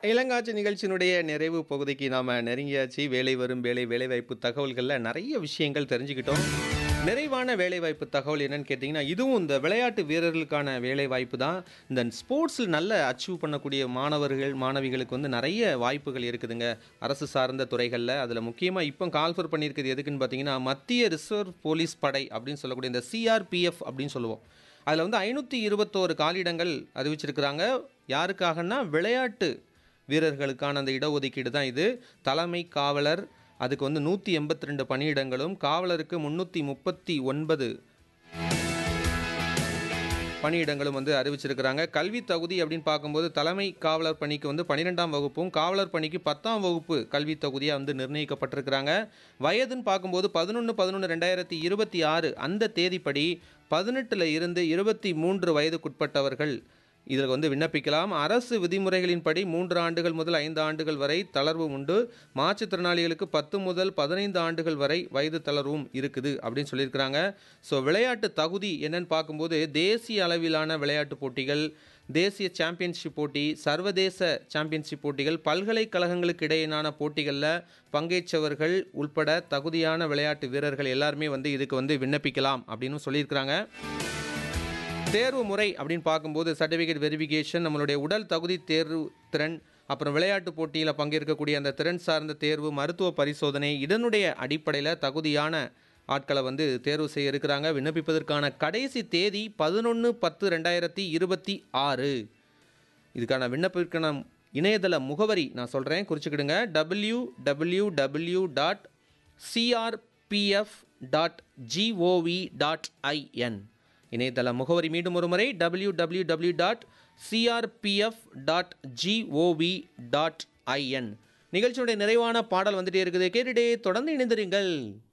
இளங்காட்சி நிகழ்ச்சியினுடைய நிறைவு பகுதிக்கு நாம நெருங்கியாச்சு வேலை வரும் வேலை வேலைவாய்ப்பு தகவல்கள்ல நிறைய விஷயங்கள் தெரிஞ்சுக்கிட்டோம் நிறைவான வேலைவாய்ப்பு தகவல் என்னன்னு கேட்டிங்கன்னா இதுவும் இந்த விளையாட்டு வீரர்களுக்கான வேலைவாய்ப்பு தான் இந்த ஸ்போர்ட்ஸில் நல்ல அச்சீவ் பண்ணக்கூடிய மாணவர்கள் மாணவிகளுக்கு வந்து நிறைய வாய்ப்புகள் இருக்குதுங்க அரசு சார்ந்த துறைகளில் அதில் முக்கியமாக இப்போ கால்ஃபர் பண்ணியிருக்கிறது எதுக்குன்னு பார்த்தீங்கன்னா மத்திய ரிசர்வ் போலீஸ் படை அப்படின்னு சொல்லக்கூடிய இந்த சிஆர்பிஎஃப் அப்படின்னு சொல்லுவோம் அதில் வந்து ஐநூற்றி இருபத்தோரு காலிடங்கள் அறிவிச்சிருக்கிறாங்க யாருக்காகன்னா விளையாட்டு வீரர்களுக்கான அந்த இடஒதுக்கீடு தான் இது தலைமை காவலர் அதுக்கு வந்து நூற்றி எண்பத்தி ரெண்டு பணியிடங்களும் காவலருக்கு முந்நூற்றி முப்பத்தி ஒன்பது பணியிடங்களும் வந்து அறிவிச்சிருக்கிறாங்க கல்வி தகுதி அப்படின்னு பார்க்கும்போது தலைமை காவலர் பணிக்கு வந்து பன்னிரெண்டாம் வகுப்பும் காவலர் பணிக்கு பத்தாம் வகுப்பு கல்வி தகுதியாக வந்து நிர்ணயிக்கப்பட்டிருக்கிறாங்க வயதுன்னு பார்க்கும்போது பதினொன்று பதினொன்று ரெண்டாயிரத்தி இருபத்தி ஆறு அந்த தேதிப்படி பதினெட்டில் இருந்து இருபத்தி மூன்று வயதுக்குட்பட்டவர்கள் இதில் வந்து விண்ணப்பிக்கலாம் அரசு விதிமுறைகளின்படி மூன்று ஆண்டுகள் முதல் ஐந்து ஆண்டுகள் வரை தளர்வு உண்டு மாற்றுத்திறனாளிகளுக்கு பத்து முதல் பதினைந்து ஆண்டுகள் வரை வயது தளர்வும் இருக்குது அப்படின்னு சொல்லியிருக்கிறாங்க ஸோ விளையாட்டு தகுதி என்னன்னு பார்க்கும்போது தேசிய அளவிலான விளையாட்டு போட்டிகள் தேசிய சாம்பியன்ஷிப் போட்டி சர்வதேச சாம்பியன்ஷிப் போட்டிகள் பல்கலைக்கழகங்களுக்கு இடையிலான போட்டிகளில் பங்கேற்றவர்கள் உட்பட தகுதியான விளையாட்டு வீரர்கள் எல்லாருமே வந்து இதுக்கு வந்து விண்ணப்பிக்கலாம் அப்படின்னு சொல்லியிருக்கிறாங்க தேர்வு முறை அப்படின்னு பார்க்கும்போது சர்டிஃபிகேட் வெரிஃபிகேஷன் நம்மளுடைய உடல் தகுதி தேர்வு திறன் அப்புறம் விளையாட்டு போட்டியில் பங்கேற்கக்கூடிய அந்த திறன் சார்ந்த தேர்வு மருத்துவ பரிசோதனை இதனுடைய அடிப்படையில் தகுதியான ஆட்களை வந்து தேர்வு செய்ய இருக்கிறாங்க விண்ணப்பிப்பதற்கான கடைசி தேதி பதினொன்று பத்து ரெண்டாயிரத்தி இருபத்தி ஆறு இதுக்கான விண்ணப்பிற்கான இணையதள முகவரி நான் சொல்கிறேன் குறிச்சுக்கிடுங்க W W W dot CRPF dot GOV dot IN இணையதள முகவரி மீண்டும் ஒரு முறை W W W dot CRPF dot GOV dot IN நிகழ்ச்சியுடைய நிறைவான பாடல் வந்துட்டே இருக்குது கேட்டுட்டே தொடர்ந்து இணைந்திருங்கள்